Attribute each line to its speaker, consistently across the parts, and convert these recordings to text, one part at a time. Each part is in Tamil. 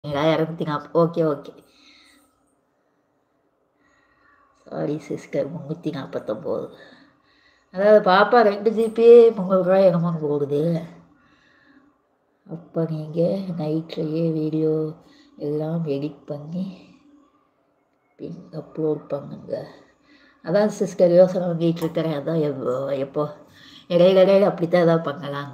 Speaker 1: இரநூத்தி நாற்பது ஓகே ஓகே சாரி சிஸ்டர் முந்நூற்றி நாற்பத்தொம்போது அதாவது பாப்பா ரெண்டு ஜிபி முந்நூறு ரூபாய் என்னமோ போடுது அப்போ நீங்கள் நைட்லேயே வீடியோ எல்லாம் எடிட் பண்ணி பின் அப்லோட் பண்ணுங்க அதான் சிஸ்டர் யோசனை பண்ணிகிட்டு இருக்கிறேன் அதான் எப்போ எப்போ இடையில இடையில அப்படித்தான் ஏதாவது பண்ணலாங்க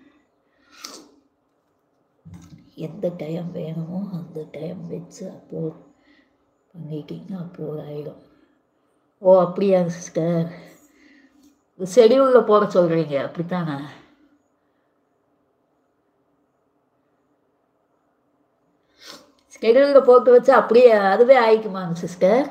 Speaker 1: எந்த டைம் வேணுமோ அந்த டைம் வச்சு அப்லோட் பண்ணிட்டீங்கன்னா அப்லோட் ஆகிடும் ஓ அப்படியாங்க சிஸ்டர் ஷெடியூலில் போட சொல்கிறீங்க அப்படித்தானே ஷெடியூலில் போட்டு வச்சா அப்படியே அதுவே ஆயிக்குமாங்க சிஸ்டர்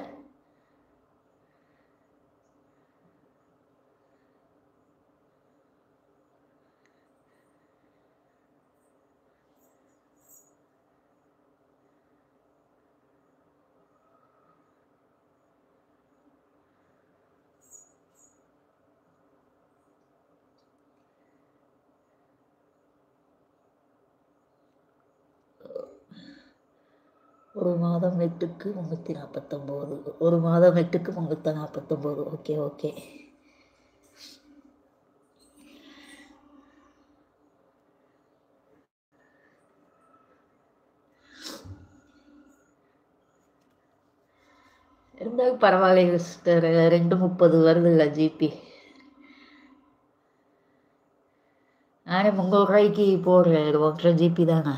Speaker 1: ஒரு மாதம் எட்டுக்கு முந்நூற்றி நாற்பத்தொம்போது ஒரு மாதம் எட்டுக்கு முந்நூற்றி நாற்பத்தொம்போது ஓகே ஓகே இருந்தாலும் பரவாயில்ல சிஸ்டர் ரெண்டு முப்பது வருதுல்ல ஜிபி நானே முந்நூறு ரூபாய்க்கு போடுறேன் இது ஒன்றரை ஜிபி தானே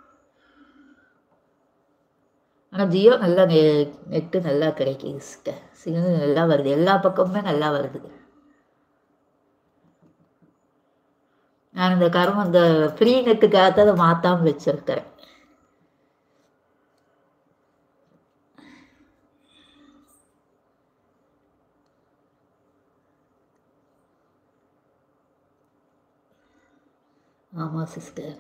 Speaker 1: ஆனால் ஜியோ நல்லா நெ நெட்டு நல்லா கிடைக்கிது சிஸ்டர் சிக்னல் நல்லா வருது எல்லா பக்கமுமே நல்லா வருது நான் இந்த கருமம் இந்த ஃப்ரீ நெட்டுக்காக தான் அதை மாற்றாமல் வச்சுருக்கிறேன் ஆமாம் சிஸ்டர்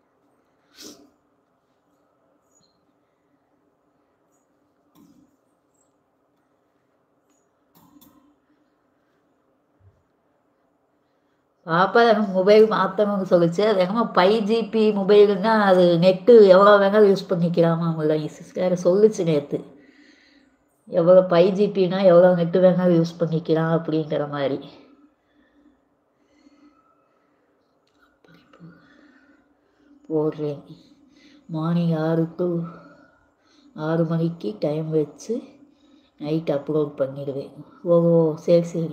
Speaker 1: பாப்பா எனக்கு மொபைல் மாற்றணும்னு சொல்லிச்சு அது என்னமோ ஃபைவ் ஜிபி மொபைலுன்னா அது நெட்டு எவ்வளோ வேணாலும் யூஸ் பண்ணிக்கலாமா உள்ள சிஸ்டர் சொல்லுச்சு நேற்று எவ்வளோ ஃபைவ் ஜிபினா எவ்வளோ நெட்டு வேணாலும் யூஸ் பண்ணிக்கலாம் அப்படிங்கிற மாதிரி போடுறேன் மார்னிங் ஆறு டு ஆறு மணிக்கு டைம் வச்சு நைட் அப்லோட் பண்ணிடுவேன் ஓ சரி சரி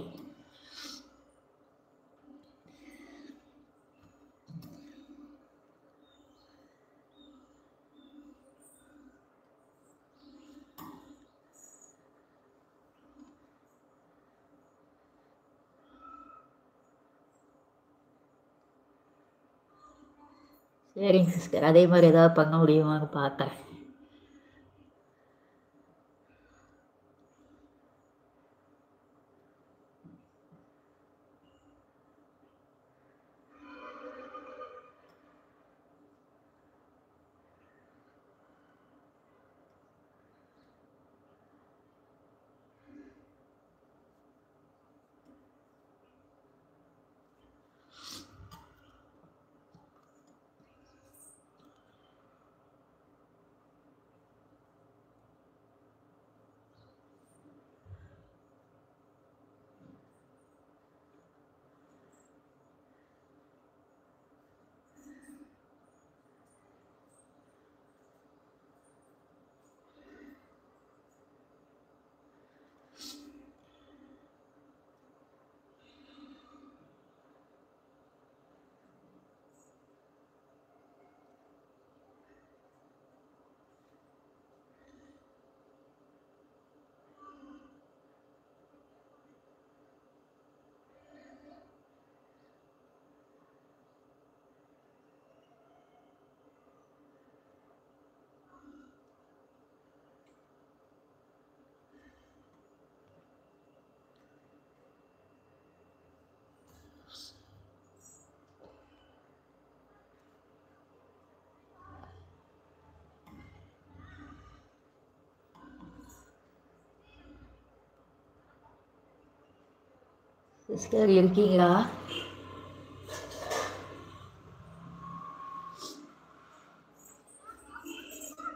Speaker 1: சரிங்க சிஸ்டர் அதே மாதிரி ஏதாவது பண்ண முடியுமான்னு பார்க்குறேன் சிஸ்டர் இருக்கீங்களா